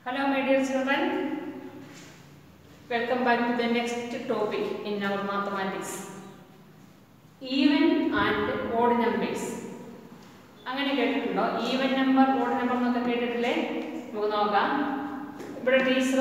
Hello, my dear children. Welcome back to the next topic in our mathematics. Even and odd numbers. അങ്ങനെ കേട്ടിട്ടുണ്ടോ even number odd number എന്നൊക്കെ കേട്ടിട്ടില്ലേ നമുക്ക് നോക്കാം ഇവിടെ ടീച്ചർ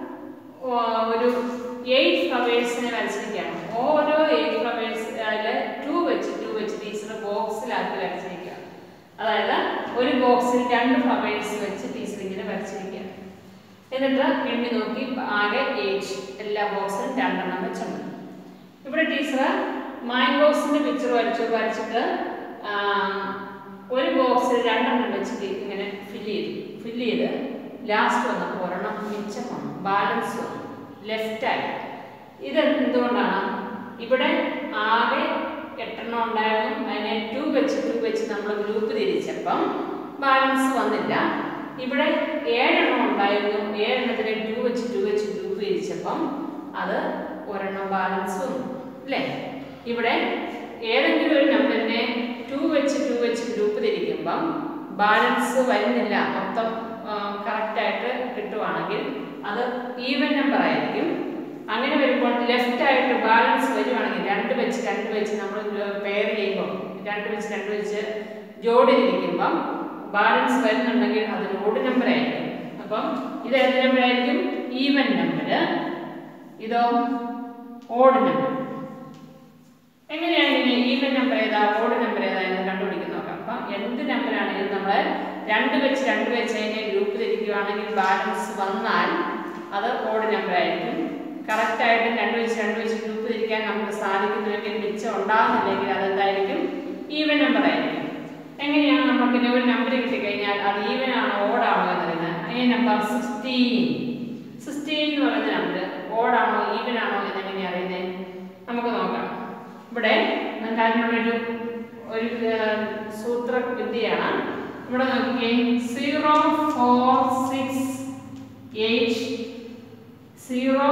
ഒരു എയ്റ്റ് ഫ്ലവേഴ്സിനെ വരച്ചിരിക്കുകയാണ് ഓരോ എയ്റ്റ് ഫ്ലവേഴ്സ് അതിൽ ടു വെച്ച് ടു വെച്ച് ടീച്ചർ ബോക്സിലാക്കി വരച്ചിരിക്കുകയാണ് അതായത് ഒരു ബോക്സിൽ രണ്ട് ഫ്ലവേഴ്സ് വെച്ച് ടീച്ചർ ഇങ്ങനെ വരച്ചിരിക്കുകയാണ് എന്നിട്ട് എണ്ണി നോക്കി ആകെ എയ്റ്റ് എല്ലാ ബോക്സിലും രണ്ടെണ്ണം വെച്ചുണ്ട് ഇവിടെ ടീച്ചർ മാംഗോസിന്റെ പിക്ചർ വരച്ചു വരച്ചിട്ട് ആ, ഒരു ബോക്സിൽ രണ്ടെണ്ണം വെച്ചിട്ട് ഇങ്ങനെ ഫില്ല് ചെയ്തു ഫില്ല് ചെയ്ത് ലാസ്റ്റ് വന്നപ്പോൾ ഒരെണ്ണം മിച്ചം വന്നു ബാലൻസ് വന്നു ലെഫ്റ്റായി ഇത് എന്തുകൊണ്ടാണ് ഇവിടെ ആകെ എട്ടെണ്ണം ഉണ്ടായിരുന്നു അതിനെ ടു വെച്ച് ടു വെച്ച് നമ്മൾ ഗ്രൂപ്പ് തിരിച്ചപ്പം ബാലൻസ് വന്നില്ല ഇവിടെ ഏഴെണ്ണം ഉണ്ടായിരുന്നു ഏഴെണ്ണത്തിനെ ടു വെച്ച് ടു വെച്ച് ഗ്രൂപ്പ് തിരിച്ചപ്പം അത് ഒരെണ്ണം ബാലൻസ് വന്നു അല്ലേ ഇവിടെ ഏതെങ്കിലും ഒരു നമ്പറിനെ ടു വെച്ച് ടു വെച്ച് ഗ്രൂപ്പ് തിരിക്കുമ്പം ബാലൻസ് വരുന്നില്ല മൊത്തം കറക്റ്റായിട്ട് കിട്ടുവാണെങ്കിൽ അത് ഈവൻ നമ്പർ ആയിരിക്കും അങ്ങനെ വരുമ്പോൾ ലെഫ്റ്റ് ആയിട്ട് ബാലൻസ് വരുവാണെങ്കിൽ രണ്ട് വെച്ച് രണ്ട് വെച്ച് നമ്മൾ പെയർ ചെയ്യുമ്പോൾ രണ്ട് വെച്ച് രണ്ട് വെച്ച് ജോഡി തിരിക്കുമ്പം ബാലൻസ് വരുന്നുണ്ടെങ്കിൽ അത് ഓഡ് നമ്പർ ആയിരിക്കും അപ്പം ഇത് ഏത് നമ്പർ ആയിരിക്കും ഈവൻ നമ്പർ ഇതോ ഓഡ് നമ്പർ എങ്ങനെയാണ് ഇങ്ങനെ ഈവൻ നമ്പർ ഏതാ ഓഡ് നമ്പർ ഏതാ എന്ന് കണ്ടുപിടിക്കുന്ന നോക്കാം അപ്പം എന്ത് നമ്പറാണെങ്കിലും നമ്മൾ രണ്ട് വെച്ച് രണ്ട് വെച്ച് അതിനെ ഗ്രൂപ്പ് തിരിക്കുകയാണെങ്കിൽ ബാലൻസ് വന്നാൽ അത് ഓഡ് നമ്പർ ആയിരിക്കും കറക്റ്റ് ആയിട്ട് രണ്ട് വെച്ച് രണ്ട് വെച്ച് ഗ്രൂപ്പ് തിരിക്കാൻ നമുക്ക് സാധിക്കുന്നുവെങ്കിൽ മിച്ചം ഉണ്ടാകുന്നില്ലെങ്കിൽ അതെന്തായിരിക്കും ഈവൻ നമ്പർ ആയിരിക്കും എങ്ങനെയാണ് നമുക്ക് ഇനി ഒരു നമ്പർ കിട്ടിക്കഴിഞ്ഞാൽ അത് ഈവൻ ആണോ ഓടാണോ എന്നറിയുന്നത് ഈ നമ്പർ സിക്സ്റ്റീൻ സിക്സ്റ്റീൻ എന്ന് പറയുന്ന നമ്പർ ഓടാണോ ഈവൻ ആണോ എന്നെങ്ങനെ അറിയുന്നത് നമുക്ക് നോക്കാം ഇവിടെ അതിനുള്ളൊരു ഒരു ഏർ, സൂത്രവിദ്യയാണ് ഇവിടെ നോക്കിയേ zero four six eight zero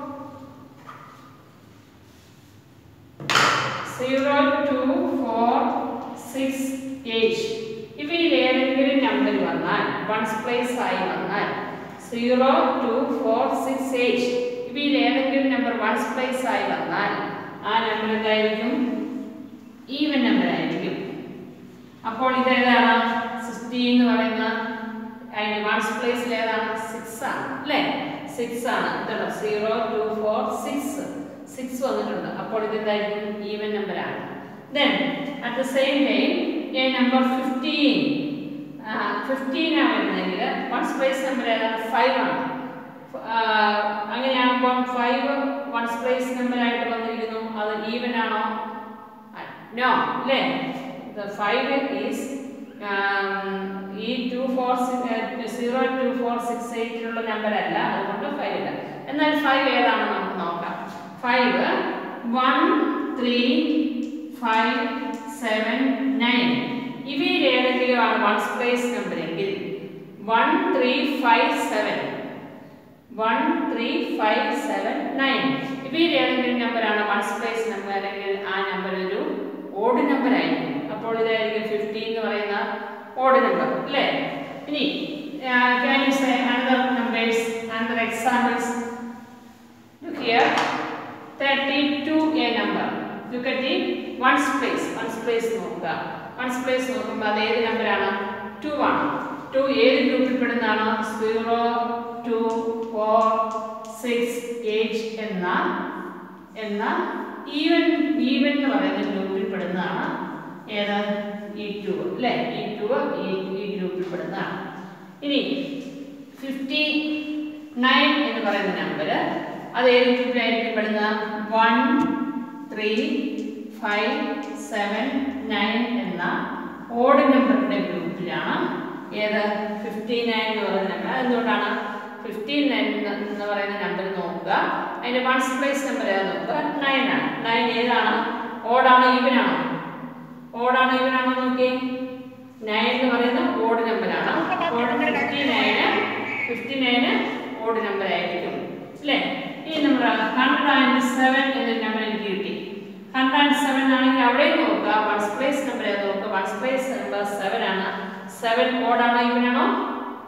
zero two four six eight ഇവയിൽ ഏതെങ്കിലും നമ്പർ വന്നാൽ വൺസ് പ്ലേസ് ആയി വന്നാൽ zero two four six eight ഇവയിൽ ഏതെങ്കിലും നമ്പർ വൺസ് പ്ലേസ് ആയി വന്നാൽ ആ നമ്പർ എന്തായിരിക്കും ഈവൻ നമ്പർ ആയിരിക്കും അപ്പോൾ ഇത് ഏതാണ് സിക്സ്റ്റി എന്ന് പറയുന്ന അതിന്റെ വൺസ് പ്ലേസിൽ ഏതാണ് സിക്സ് ആണ് അല്ലേ സിക്സ് ആണ് ഇതല്ലോ zero two four six six വന്നിട്ടുണ്ട് അപ്പോൾ ഇത് എന്തായിരിക്കും ഈവൻ നമ്പർ ആണ് then at the same time a number fifteen fifteen ആണ് വരുന്നതെങ്കിൽ വൺസ് പ്ലേസ് നമ്പർ ഏതാണ് ഫൈവ് ആണ് ആഹ് അങ്ങനെയാകുമ്പോൾ ഫൈവ് വൺസ് പ്ലേസ് നമ്പർ ആയിട്ട് വന്നിരിക്കുന്നു അത് ഈവൻ ആണോ നോ അല്ലേ ഫൈവ് ഈസ് ഈ two four zero two four six എയ്റ്റിലുള്ള നമ്പർ അല്ല അതുകൊണ്ട് ഫൈവ് ഇല്ല എന്നാൽ ഫൈവ് ഏതാണെന്ന് നമുക്ക് നോക്കാം five one three five seven nine ഇവയിൽ ഏതെങ്കിലും ആണ് വൺസ് പ്ലേസ് നമ്പർ എങ്കിൽ one three five seven one three five seven nine ഇവയിൽ ഏതെങ്കിലും നമ്പറാണ് വൺസ് പ്ലേസ് നമ്പർ അല്ലെങ്കിൽ ആ നമ്പർ ഒരു ഓഡ് നമ്പർ ആയിരിക്കും അപ്പോൾ ഇതായിരിക്കും ഫിഫ്റ്റി എന്ന് പറയുന്ന ഓഡ് നമ്പർ അല്ലേ ഇനി can you say another numbers another examples Look here, 32 a number. Look at the ones place. Ones place നോക്കുക ones place നോക്കുമ്പോൾ അത് ഏത് നമ്പറാണ് ടു ആണ് ടു ഏത് ഗ്രൂപ്പിൽ പെടുന്നതാണ് zero two four six eight എന്ന എന്ന ഈവൻ ഈവൻ എന്ന് പറയുന്ന ഗ്രൂപ്പിൽ പെടുന്നതാണ് ഏത് ഈ ടു അല്ലേ ഈ ടു ഈ ഈ ഗ്രൂപ്പിൽ പെടുന്നതാണ് ഇനി ഫിഫ്റ്റി നയൻ എന്ന് പറയുന്ന നമ്പർ അത് ഏത് ഗ്രൂപ്പിലായിരിക്കും പെടുന്നത് one three five seven nine എന്ന ഓഡ് നമ്പറിന്റെ ഗ്രൂപ്പിലാണ് ഏത് ഫിഫ്റ്റി നയൻ എന്ന് പറയുന്ന നമ്പർ എന്തുകൊണ്ടാണ് ഫിഫ്റ്റി നയൻ എന്ന് പറയുന്ന നമ്പർ നോക്കുക അതിന്റെ വൺസ് പ്ലേസ് നമ്പർ ഏതാ നോക്കുക നയൻ ആണ് നയൻ ഏതാണ് ഓടാണോ ഈവൻ ആണോ ഓടാണോ ഈവൻ ആണോ നോക്കിയേ നയൻ എന്ന് പറയുന്ന ഓഡ് നമ്പറാണ് odd fifty nine fifty nine odd number ആയിരിക്കും അല്ലേ ഈ നമ്പർ ഹൺഡ്രഡ് ആൻഡ് സെവൻ എന്നൊരു നമ്പർ എനിക്ക് കിട്ടി ഹൺഡ്രഡ് ആൻഡ് സെവൻ ആണെങ്കിൽ അവിടെ നോക്കുക വൺസ് പ്ലേസ് നമ്പർ ഏത് നോക്കുക വൺസ് പ്ലേസ് നമ്പർ സെവൻ ആണ് സെവൻ ഓടാണോ ഈവൻ ആണോ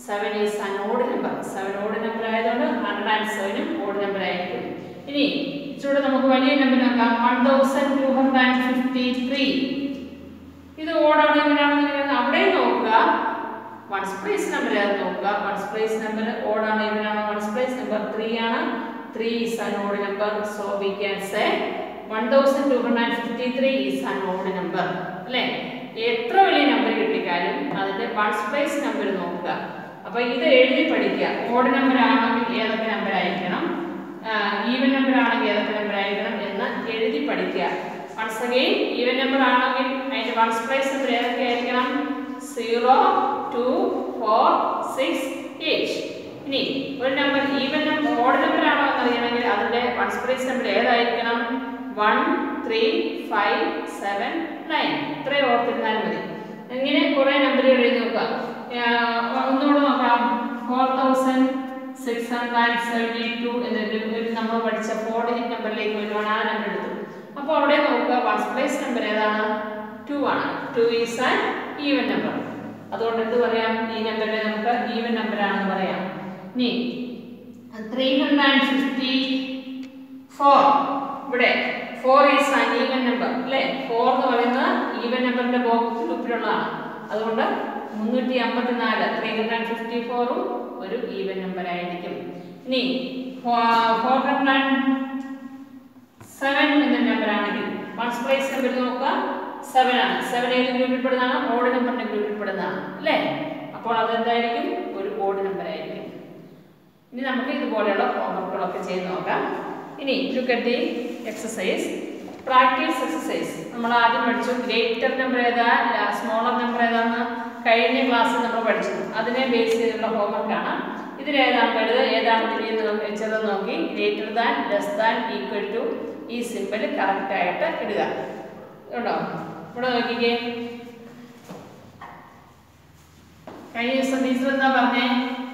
seven is an odd number seven odd number ആയതുകൊണ്ട് ഹൺഡ്രഡ് ആൻഡ് സെവനും ഓഡ് നമ്പർ ആയിരിക്കും ഇനി ഇച്ചിലൂടെ നമുക്ക് വലിയ നമ്പർ നോക്കാം one thousand two hundred and fifty three ഇത് ഓടാണ് ഇവനാണ് അവിടെ നോക്കുക വൺസ് പ്ലേസ് നമ്പർ ഏത് നോക്കുക വൺസ് പ്ലേസ് നമ്പർ ഓടാണ് ഇവനാണ് വൺസ് പ്ലേസ് നമ്പർ ത്രീ ആണ് three is an odd number so we can say one thousand two hundred and fifty three is an odd number അല്ലേ എത്ര വലിയ നമ്പർ കിട്ടിക്കാലും അതിന്റെ ones place number നോക്കുക അപ്പൊ ഇത് എഴുതി പഠിക്കുക ഓഡ് നമ്പർ ആണെങ്കിൽ ഏതൊക്കെ നമ്പർ ആയിരിക്കണം ഈവൻ നമ്പർ ആണെങ്കിൽ ഏതൊക്കെ നമ്പർ ആയിരിക്കണം എന്ന് എഴുതി പഠിക്കുക വൺസ് അഗെയിൻ ഈവൻ നമ്പർ ആണെങ്കിൽ അതിന്റെ വൺസ് പ്ലേസ് നമ്പർ ഏതൊക്കെ ആയിരിക്കണം zero two four six eight ഇനി ഒരു number even number odd number ആണോ എന്ന് അറിയണമെങ്കിൽ അതിന്റെ വൺസ് പ്ലേസ് നമ്പർ ഏതായിരിക്കണം one three five seven nine ഇത്രയും ഓർത്തിരുന്നാൽ മതി ഇങ്ങനെ കുറേ നമ്പറുകൾ എഴുതി നോക്കുക ആഹ് ഒന്നുകൂടെ നോക്കാം four thousand six hundred seventy two എന്നൊരു നമ്മൾ പഠിച്ച ഫോർ ഡിജിറ്റ് നമ്പറിലേക്ക് വരുവാണ് ആ നമ്പർ എടുത്തു അപ്പോൾ അവിടെ നോക്കുക വൺസ് പ്ലേസ് നമ്പർ ഏതാണ് ടു ആണ് two is an even number അതുകൊണ്ട് എന്ത് പറയാം ഈ നമ്പറിനെ നമുക്ക് ഈവൻ നമ്പർ ആണെന്ന് പറയാം ഇനി three hundred and fifty four ഇവിടെ four is an even number അല്ലേ ഫോർ എന്ന് പറയുന്നത് ഈവൻ നമ്പറിന്റെ ബോക്സ് ഗ്രൂപ്പിലുള്ളതാണ് അതുകൊണ്ട് മുന്നൂറ്റി അമ്പത്തിനാല് ത്രീ ഹൺഡ്രഡ് ആൻഡ് ഫിഫ്റ്റി ഫോറും ഒരു ഈവൻ നമ്പർ ആയിരിക്കും ഇനി ഫോർ ഹൺഡ്രഡ് സെവൻ എന്ന നമ്പർ ആണെങ്കിൽ വൺസ് പ്ലേസ് നമ്പർ നോക്കുക സെവൻ ആണ് സെവൻ ഏത് ഗ്രൂപ്പിൽ പെടുന്നതാണ് ഓഡ് നമ്പറിന്റെ ഗ്രൂപ്പിൽ പെടുന്നതാണ് അല്ലേ അപ്പോൾ അതെന്തായിരിക്കും ഒരു ഓഡ് നമ്പർ ആയിരിക്കും ഇനി നമുക്ക് ഇതുപോലെയുള്ള ഹോംവർക്കുകളൊക്കെ ചെയ്ത് നോക്കാം ഇനി look at the exercise practice exercise നമ്മൾ ആദ്യം പഠിച്ചു ഗ്രേറ്റർ നമ്പർ ഏതാ സ്മോളർ നമ്പർ ഏതാന്ന് കഴിഞ്ഞ ക്ലാസ്സിൽ നമ്മൾ പഠിച്ചു അതിനെ ബേസ് ചെയ്തുള്ള ഹോംവർക്കാണ് ഇതിൽ ഏതാണ് വലുത് ഏതാണ് തിരിയുന്നത് വെച്ചത് നോക്കി greater than less than equal to ഈ സിമ്പിൾ കറക്റ്റ് ആയിട്ട് ഇടുക കേട്ടോ ഇവിടെ നോക്കിക്കേ കഴിഞ്ഞ ദിവസം ടീച്ചർ എന്താ പറഞ്ഞേ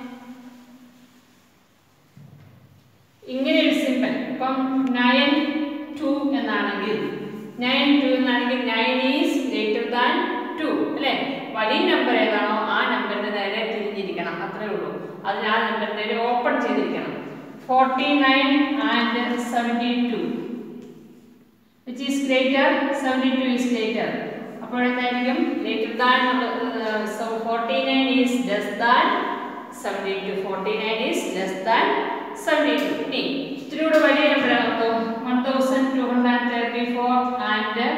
ഇങ്ങനെ ഒരു സിമ്പിൾ ഇപ്പം നയൻ ടു എന്നാണെങ്കിൽ നയൻ ടു എന്നാണെങ്കിൽ nine is greater than two അല്ലേ വലിയ നമ്പർ ഏതാണോ ആ നമ്പറിന്റെ നേരെ തിരിഞ്ഞിരിക്കണം അത്രേ ഉള്ളൂ അതിന് ആ നമ്പറിന്റെ നേരെ ഓപ്പൺ ചെയ്തിരിക്കണം forty nine and seventy two which is greater seventy two is greater അപ്പോൾ എന്തായിരിക്കും greater than forty nine is less than seventy two forty nine is less than seventy two ഇനി ഇത്തിരി കൂടെ വലിയ നമ്പർ ആകുമ്പോൾ one thousand two hundred thirty four and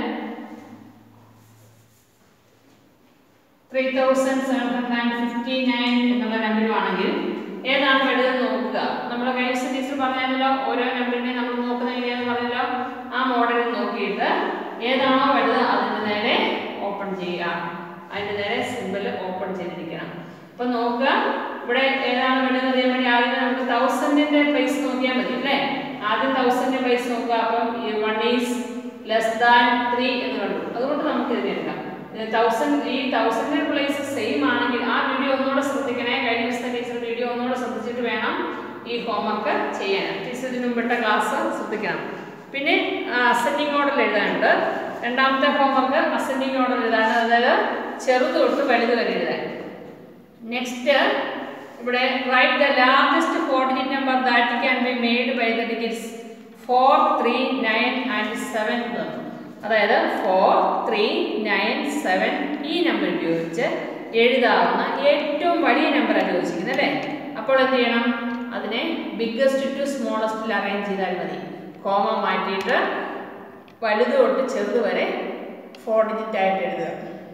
three thousand seven hundred and fifty nine എന്നുള്ള നമ്പറുമാണെങ്കിൽ ഏതാണ് വലുതെന്ന് നോക്കുക നമ്മൾ കഴിഞ്ഞ ദിവസം ടീച്ചർ പറഞ്ഞല്ലോ ഓരോ നമ്പറിനെ നമ്മൾ നോക്കുന്ന എങ്ങനെയാന്ന് പറഞ്ഞല്ലോ ആ മോഡൽ നോക്കിയിട്ട് ഏതാണോ വലുത് അതിന് നേരെ ഓപ്പൺ ചെയ്യുക അതിന് നേരെ സിമ്പിൾ ഓപ്പൺ ചെയ്തിരിക്കണം അപ്പൊ നോക്കുക ഇവിടെ ഏതാണ് വലുത് അറിയാൻ വേണ്ടി ആദ്യം നമുക്ക് തൗസൻഡിന്റെ പ്ലേസ് നോക്കിയാൽ മതി അല്ലേ ആദ്യം തൗസൻഡിന്റെ പ്ലേസ് നോക്കുക അപ്പം one is less than three എന്ന് കണ്ടു അതുകൊണ്ട് നമുക്ക് ഇതിനെ എടുക്കാം തൗസൻഡ് ഈ തൗസൻഡിന്റെ പ്ലേസ് സെയിം ആണെങ്കിൽ ആ വീഡിയോ ഒന്നുകൂടെ ശ്രദ്ധിക്കണേ കഴിഞ്ഞ ദിവസത്തെ ടീച്ചർ വീഡിയോ ഒന്നുകൂടെ ശ്രദ്ധിച്ചിട്ട് വേണം ഈ ഹോംവർക്ക് ചെയ്യാൻ ടീച്ചർ ഇതിന് മുമ്പിട്ട ക്ലാസ് ശ്രദ്ധിക്കണം പിന്നെ അസെൻഡിങ് ഓർഡർ എഴുതാനുണ്ട് രണ്ടാമത്തെ ഹോംവർക്ക് അസെൻഡിങ് ഓർഡർ എഴുതാൻ അതായത് ചെറുത് തൊട്ട് വലുത് വരെ എഴുതാൻ നെക്സ്റ്റ് ഇവിടെ write the largest four digit number that can be made by the digits four three nine and seven അതായത് ഫോർ ത്രീ നയൻ സെവൻ ഈ നമ്പർ ഉപയോഗിച്ച് എഴുതാവുന്ന ഏറ്റവും വലിയ നമ്പറാണ് ചോദിച്ചിരിക്കുന്നത് അല്ലേ അപ്പോൾ എന്ത് ചെയ്യണം അതിനെ ബിഗ്ഗസ്റ്റ് ടു സ്മോളസ്റ്റിൽ അറേഞ്ച് ചെയ്താൽ മതി കോമ മാറ്റിയിട്ട് വലുത് തൊട്ട് ചെറുത് വരെ ഫോർ ഡിജിറ്റ് ആയിട്ട് എഴുതുക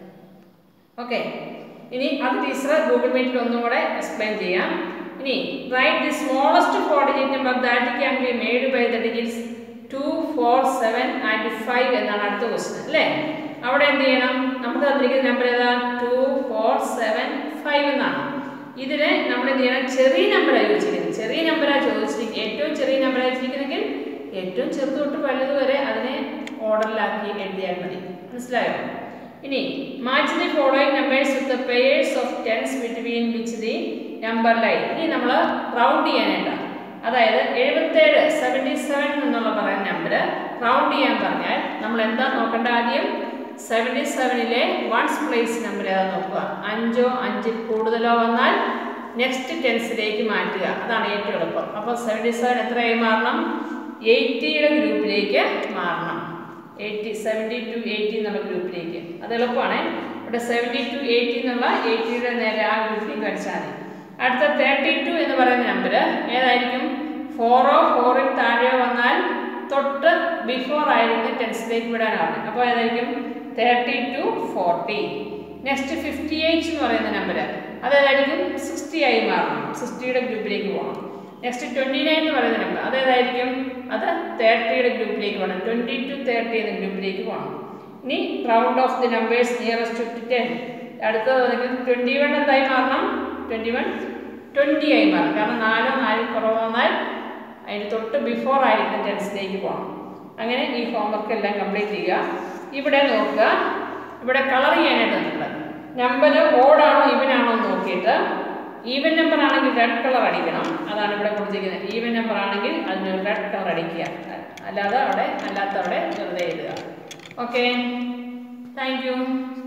ഓക്കെ ഇനി അത് ടീച്ചർ ഗൂഗിൾ മീറ്റിൽ ഒന്നും കൂടെ എക്സ്പ്ലെയിൻ ചെയ്യാം ഇനി write the smallest four digit number that can be made by the digits two four seven and five എന്നാണ് അടുത്ത ക്വസ്റ്റ്യൻ അല്ലേ അവിടെ എന്ത് ചെയ്യണം നമുക്ക് തന്നിരിക്കുന്ന നമ്പർ ഏതാ ടു ഫോർ സെവൻ ഫൈവ് എന്നാണ് ഇതിന് നമ്മൾ എന്ത് ചെയ്യണം ചെറിയ നമ്പറാണ് ചോദിച്ചിരിക്കുന്നത് ചെറിയ നമ്പറാണ് ചോദിച്ചിരിക്കുന്നത് ഏറ്റവും ചെറിയ നമ്പറാണ് ചോദിച്ചിരിക്കുന്നെങ്കിൽ ഏറ്റവും ചെറുത് തൊട്ട് വലുത് വരെ അതിനെ ഓർഡറിലാക്കി എഴുതിയാൽ മതി മനസ്സിലായോ ഇനി match the following numbers with the pairs of tens between which the number line ഇനി നമ്മൾ റൗണ്ട് ചെയ്യാനായിട്ടാണ് അതായത് എഴുപത്തേഴ് സെവൻറ്റി സെവൻ എന്നുള്ള പറയുന്ന നമ്പർ റൗണ്ട് ചെയ്യാൻ പറഞ്ഞാൽ നമ്മൾ എന്താ നോക്കേണ്ട ആദ്യം സെവൻറ്റി സെവനിലെ വൺസ് പ്ലേസ് നമ്പർ ഏതാ നോക്കുക അഞ്ചോ അഞ്ചിൽ കൂടുതലോ വന്നാൽ നെക്സ്റ്റ് ടെൻസിലേക്ക് മാറ്റുക അതാണ് ഏറ്റവും എളുപ്പം അപ്പോൾ സെവൻറ്റി സെവൻ എത്രയായി മാറണം എയ്റ്റിയുടെ ഗ്രൂപ്പിലേക്ക് മാറണം എയ്റ്റി സെവൻറ്റി ടു എയ്റ്റി എന്നുള്ള ഗ്രൂപ്പിലേക്ക് അത് എളുപ്പമാണ് ഇവിടെ സെവൻറ്റി ടു എയ്റ്റി എന്നുള്ള എയ്റ്റിയുടെ നേരെ ആ ഗ്രൂപ്പിലേക്ക് അടിച്ചാൽ മതി അടുത്ത തേർട്ടി ടു എന്ന് പറയുന്ന നമ്പർ ഏതായിരിക്കും ഫോറോ ഫോറിൽ താഴെയോ വന്നാൽ തൊട്ട് ബിഫോർ ആയിരുന്നു ടെൻസിലേക്ക് വിടാനാണ് അപ്പോൾ ഏതായിരിക്കും thirty two forty next fifty eight എന്ന് പറയുന്ന നമ്പർ അതേതായിരിക്കും സിക്സ്റ്റി ആയി മാറണം സിക്സ്റ്റിയുടെ ഗ്രൂപ്പിലേക്ക് പോകണം നെക്സ്റ്റ് ട്വൻറ്റി നയൻ എന്ന് പറയുന്ന നമ്പർ അതേതായിരിക്കും അത് തേർട്ടിയുടെ ഗ്രൂപ്പിലേക്ക് പോകണം ട്വൻറ്റി ടു തേർട്ടി എന്ന ഗ്രൂപ്പിലേക്ക് പോകണം ഇനി round off the numbers nearest to ten അടുത്തത് ട്വൻറ്റി വൺ എന്തായി മാറണം ട്വൻറ്റി വൺ ട്വൻറ്റി ആയി മാറും കാരണം നാലോ നാലിൽ കുറവ് വന്നാൽ അതിന് തൊട്ട് ബിഫോർ ആയിരിക്കും ടെൻസിലേക്ക് പോകണം അങ്ങനെ ഈ ഹോംവർക്ക് എല്ലാം കംപ്ലീറ്റ് ചെയ്യുക ഇവിടെ നോക്കുക ഇവിടെ കളർ ചെയ്യാനായിട്ടുണ്ട് നമ്പർ ഓടാണോ ഈവനാണോ എന്ന് നോക്കിയിട്ട് ഈവൻ നമ്പർ ആണെങ്കിൽ റെഡ് കളർ അടിക്കണം അതാണ് ഇവിടെ കൊടുത്തിരിക്കുന്നത് ഈവൻ നമ്പർ ആണെങ്കിൽ അതിന് റെഡ് കളർ അടിക്കുക അല്ലാതെ അവിടെ അല്ലാത്ത അവിടെ വെറുതെ എഴുതുക ഓക്കെ താങ്ക് യു